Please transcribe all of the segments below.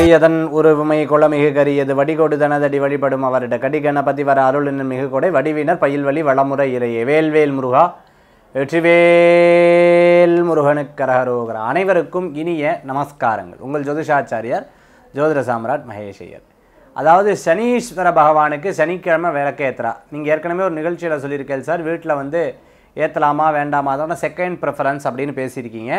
எதன் உருவுமை குளமிகு கரியது வடிகொடு தனதடி வழிபடும் அவரிட கடி கணபதி வர அருள் என்னும் மிகு கொடை வடிவினர் பயில்வழி வளமுறை இறையே வேல்வேல் முருகா வெற்றிவேல் முருகனுக்கரகரோகரா அனைவருக்கும் இனிய நமஸ்காரங்கள் உங்கள் ஜோதிஷாச்சாரியார் ஜோதிட சாம்ராட் மகேஷ் ஐயர் அதாவது சனீஸ்வர பகவானுக்கு சனிக்கிழமை விளக்கேத்துறா நீங்கள் ஏற்கனவே ஒரு நிகழ்ச்சியில் சொல்லியிருக்கேன் சார் வீட்டில் வந்து ஏற்றலாமா வேண்டாமா அதோட செகண்ட் ப்ரிஃபரன்ஸ் அப்படின்னு பேசியிருக்கீங்க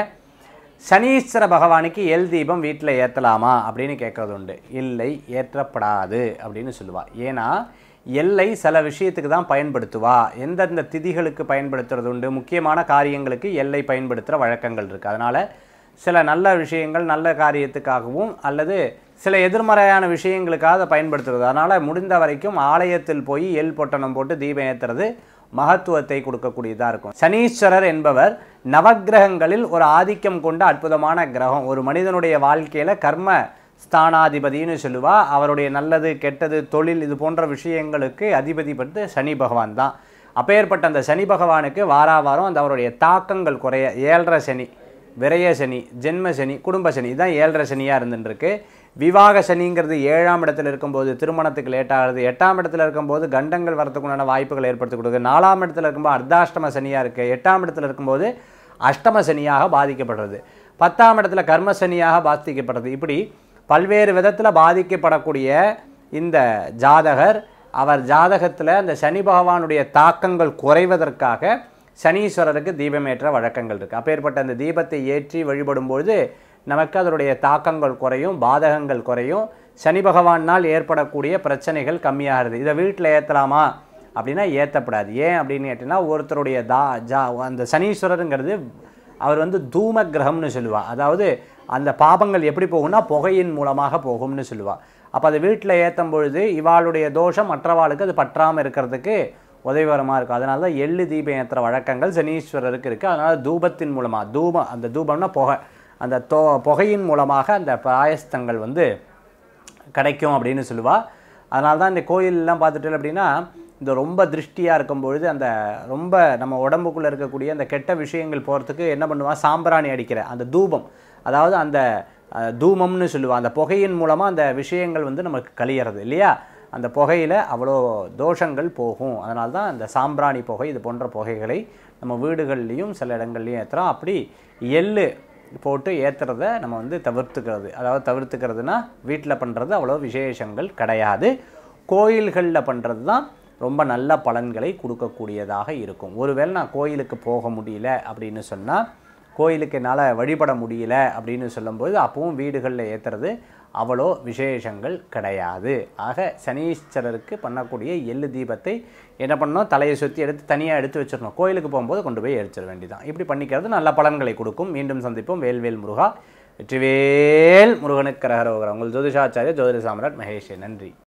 சனீஸ்வர பகவானுக்கு எல் தீபம் வீட்டில் ஏற்றலாமா அப்படின்னு கேட்கறது உண்டு இல்லை ஏற்றப்படாது அப்படின்னு சொல்லுவா ஏன்னா எல்லை சில விஷயத்துக்கு தான் பயன்படுத்துவா எந்தெந்த திதிகளுக்கு பயன்படுத்துறது உண்டு முக்கியமான காரியங்களுக்கு எல்லை பயன்படுத்துகிற வழக்கங்கள் இருக்குது அதனால் சில நல்ல விஷயங்கள் நல்ல காரியத்துக்காகவும் அல்லது சில எதிர்மறையான விஷயங்களுக்காக அதை பயன்படுத்துறது அதனால் முடிந்த வரைக்கும் ஆலயத்தில் போய் எல் பொட்டணம் போட்டு தீபம் ஏற்றுறது மகத்துவத்தை கொடுக்கக்கூடியதாக இருக்கும் சனீஸ்வரர் என்பவர் நவக்கிரகங்களில் ஒரு ஆதிக்கம் கொண்ட அற்புதமான கிரகம் ஒரு மனிதனுடைய வாழ்க்கையில் கர்ம ஸ்தானாதிபதினு சொல்லுவா அவருடைய நல்லது கெட்டது தொழில் இது போன்ற விஷயங்களுக்கு அதிபதி பட்டு சனி பகவான் தான் அப்பேற்பட்ட அந்த சனி பகவானுக்கு வாரா வாரம் அந்த அவருடைய தாக்கங்கள் குறைய ஏழரை சனி விரய சனி ஜென்ம சனி குடும்ப சனி இதுதான் ஏழரை சனியாக இருந்துருக்கு விவாக சனிங்கிறது ஏழாம் இடத்துல இருக்கும்போது திருமணத்துக்கு லேட் ஆகுது எட்டாம் இடத்துல இருக்கும்போது கண்டங்கள் வரத்துக்குண்டான வாய்ப்புகள் ஏற்படுத்தி கொடுக்குது நாலாம் இடத்துல இருக்கும்போது அர்த்தாஷ்டம சனியாக இருக்குது எட்டாம் இடத்துல இருக்கும்போது அஷ்டம சனியாக பாதிக்கப்படுறது பத்தாம் இடத்துல கர்ம சனியாக பாதிக்கப்படுறது இப்படி பல்வேறு விதத்தில் பாதிக்கப்படக்கூடிய இந்த ஜாதகர் அவர் ஜாதகத்தில் அந்த சனி பகவானுடைய தாக்கங்கள் குறைவதற்காக சனீஸ்வரருக்கு தீபமேற்ற வழக்கங்கள் இருக்குது அப்பேற்பட்ட அந்த தீபத்தை ஏற்றி வழிபடும்பொழுது நமக்கு அதனுடைய தாக்கங்கள் குறையும் பாதகங்கள் குறையும் சனி பகவானால் ஏற்படக்கூடிய பிரச்சனைகள் கம்மியாகிறது இதை வீட்டில் ஏற்றலாமா அப்படின்னா ஏற்றப்படாது ஏன் அப்படின்னு கேட்டிங்கன்னா ஒருத்தருடைய தா ஜா அந்த சனீஸ்வரருங்கிறது அவர் வந்து தூம கிரகம்னு சொல்லுவா அதாவது அந்த பாபங்கள் எப்படி போகும்னா புகையின் மூலமாக போகும்னு சொல்லுவா அப்போ அது வீட்டில் ஏற்றும் பொழுது இவாளுடைய தோஷம் மற்றவாளுக்கு அது பற்றாமல் இருக்கிறதுக்கு உதவிகரமாக இருக்கும் அதனால தான் எள்ளு தீபம் ஏற்றுற வழக்கங்கள் சனீஸ்வரருக்கு இருக்குது அதனால் தூபத்தின் மூலமாக தூபம் அந்த தூபம்னா புகை அந்த தோ புகையின் மூலமாக அந்த பிராயஸ்தங்கள் வந்து கிடைக்கும் அப்படின்னு சொல்லுவா அதனால தான் இந்த கோயிலெலாம் பார்த்துட்டு அப்படின்னா இந்த ரொம்ப திருஷ்டியாக இருக்கும் பொழுது அந்த ரொம்ப நம்ம உடம்புக்குள்ளே இருக்கக்கூடிய அந்த கெட்ட விஷயங்கள் போகிறதுக்கு என்ன பண்ணுவா சாம்பிராணி அடிக்கிற அந்த தூபம் அதாவது அந்த அஹ், தூமம்னு சொல்லுவா அந்த புகையின் மூலமாக அந்த விஷயங்கள் வந்து நமக்கு கழியறது இல்லையா அந்த புகையில் அவ்வளோ தோஷங்கள் போகும் அதனால தான் அந்த சாம்பிராணி புகை இது போன்ற புகைகளை நம்ம வீடுகள்லேயும் சில இடங்கள்லையும் ஏற்றுறோம் அப்படி எள்ளு போட்டு ஏற்றுறத நம்ம வந்து தவிர்த்துக்கிறது அதாவது தவிர்த்துக்கிறதுனா வீட்டில் பண்ணுறது அவ்வளோ விசேஷங்கள் கிடையாது கோயில்களில் பண்ணுறது தான் ரொம்ப நல்ல பலன்களை கொடுக்கக்கூடியதாக இருக்கும் ஒருவேளை நான் கோயிலுக்கு போக முடியல அப்படின்னு சொன்னால் கோயிலுக்கு என்னால் வழிபட முடியல அப்படின்னு சொல்லும்போது அப்பவும் வீடுகளில் ஏற்றுறது அவ்வளோ விசேஷங்கள் கிடையாது ஆக சனீஸ்வரருக்கு பண்ணக்கூடிய எள்ளு தீபத்தை என்ன பண்ணணும் தலையை சுற்றி எடுத்து தனியாக எடுத்து வச்சிடணும் கோயிலுக்கு போகும்போது கொண்டு போய் எரிச்சிட வேண்டியதான் இப்படி பண்ணிக்கிறது நல்ல பலன்களை கொடுக்கும் மீண்டும் சந்திப்போம் வேல்வேல் முருகா வெற்றிவேல் முருகனுக்கு கரகரோகரம் உங்கள் ஜோதிஷாச்சாரிய ஜோதிட சாம்ராட் மகேஷ் நன்றி